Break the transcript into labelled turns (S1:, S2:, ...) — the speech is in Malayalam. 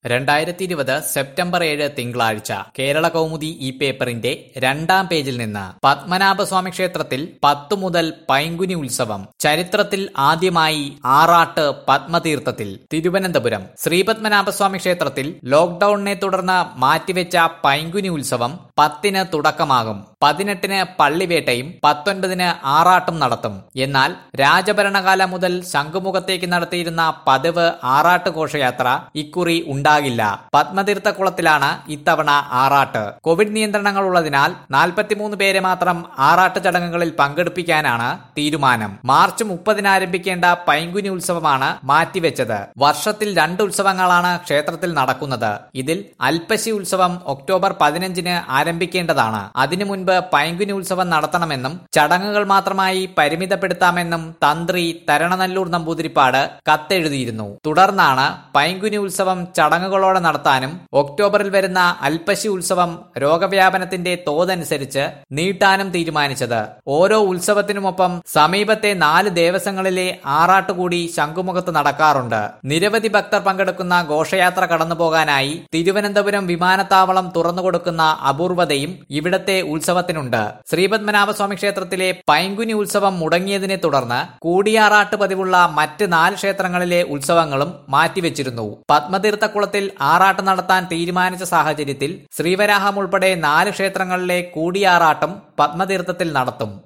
S1: രണ്ടായിരത്തി ഇരുപത് സെപ്റ്റംബർ ഏഴ് തിങ്കളാഴ്ച കേരള കൗമുദി ഈ പേപ്പറിന്റെ രണ്ടാം പേജിൽ നിന്ന് പത്മനാഭസ്വാമി ക്ഷേത്രത്തിൽ പത്തു മുതൽ പൈങ്കുനി ഉത്സവം ചരിത്രത്തിൽ ആദ്യമായി ആറാട്ട് പത്മതീർത്ഥത്തിൽ തിരുവനന്തപുരം ശ്രീപത്മനാഭസ്വാമി ക്ഷേത്രത്തിൽ ലോക്ഡൌണിനെ തുടർന്ന് മാറ്റിവെച്ച പൈങ്കുനി ഉത്സവം പത്തിന് തുടക്കമാകും പതിനെട്ടിന് പള്ളിവേട്ടയും പത്തൊൻപതിന് ആറാട്ടും നടത്തും എന്നാൽ രാജഭരണകാലം മുതൽ ശംഖുമുഖത്തേക്ക് നടത്തിയിരുന്ന പതിവ് ആറാട്ട് ഘോഷയാത്ര ഇക്കുറി ഉണ്ടാകില്ല പത്മതീർത്ഥക്കുളത്തിലാണ് ഇത്തവണ ആറാട്ട് കോവിഡ് നിയന്ത്രണങ്ങൾ ഉള്ളതിനാൽ നാൽപ്പത്തിമൂന്ന് പേരെ മാത്രം ആറാട്ട് ചടങ്ങുകളിൽ പങ്കെടുപ്പിക്കാനാണ് തീരുമാനം മാർച്ച് മുപ്പതിന് ആരംഭിക്കേണ്ട പൈങ്കുനി ഉത്സവമാണ് മാറ്റിവെച്ചത് വർഷത്തിൽ രണ്ട് ഉത്സവങ്ങളാണ് ക്ഷേത്രത്തിൽ നടക്കുന്നത് ഇതിൽ അൽപ്പശി ഉത്സവം ഒക്ടോബർ പതിനഞ്ചിന് ആരംഭിക്കേണ്ടതാണ് അതിനു മുൻപ് പൈങ്കുനി ഉത്സവം നടത്തണമെന്നും ചടങ്ങുകൾ മാത്രമായി പരിമിതപ്പെടുത്താമെന്നും തന്ത്രി തരണനല്ലൂർ നമ്പൂതിരിപ്പാട് കത്തെഴുതിയിരുന്നു തുടർന്നാണ് പൈങ്കുനി ഉത്സവം ചടങ്ങുകളോടെ നടത്താനും ഒക്ടോബറിൽ വരുന്ന അൽപ്പശി ഉത്സവം രോഗവ്യാപനത്തിന്റെ തോതനുസരിച്ച് നീട്ടാനും തീരുമാനിച്ചത് ഓരോ ഉത്സവത്തിനുമൊപ്പം സമീപത്തെ നാല് ദേവസ്വങ്ങളിലെ ആറാട്ടുകൂടി ശംഖുമുഖത്ത് നടക്കാറുണ്ട് നിരവധി ഭക്തർ പങ്കെടുക്കുന്ന ഘോഷയാത്ര കടന്നുപോകാനായി തിരുവനന്തപുരം വിമാനത്താവളം തുറന്നുകൊടുക്കുന്ന അപൂർവതയും ഇവിടത്തെ ഉത്സവത്തിനുണ്ട് ശ്രീപത്മനാഭസ്വാമി ക്ഷേത്രത്തിലെ പൈങ്കുനി ഉത്സവം മുടങ്ങിയതിനെ തുടർന്ന് കൂടിയാറാട്ട് പതിവുള്ള മറ്റ് നാല് ക്ഷേത്രങ്ങളിലെ ഉത്സവങ്ങളും മാറ്റിവെച്ചിരുന്നു പത്മതീർത്ഥക്കുളത്തിൽ ആറാട്ട് നടത്താൻ തീരുമാനിച്ച സാഹചര്യത്തിൽ ശ്രീവരാഹം ഉൾപ്പെടെ നാല് ക്ഷേത്രങ്ങളിലെ കൂടിയാറാട്ടും പത്മതീർത്ഥത്തിൽ നടത്തും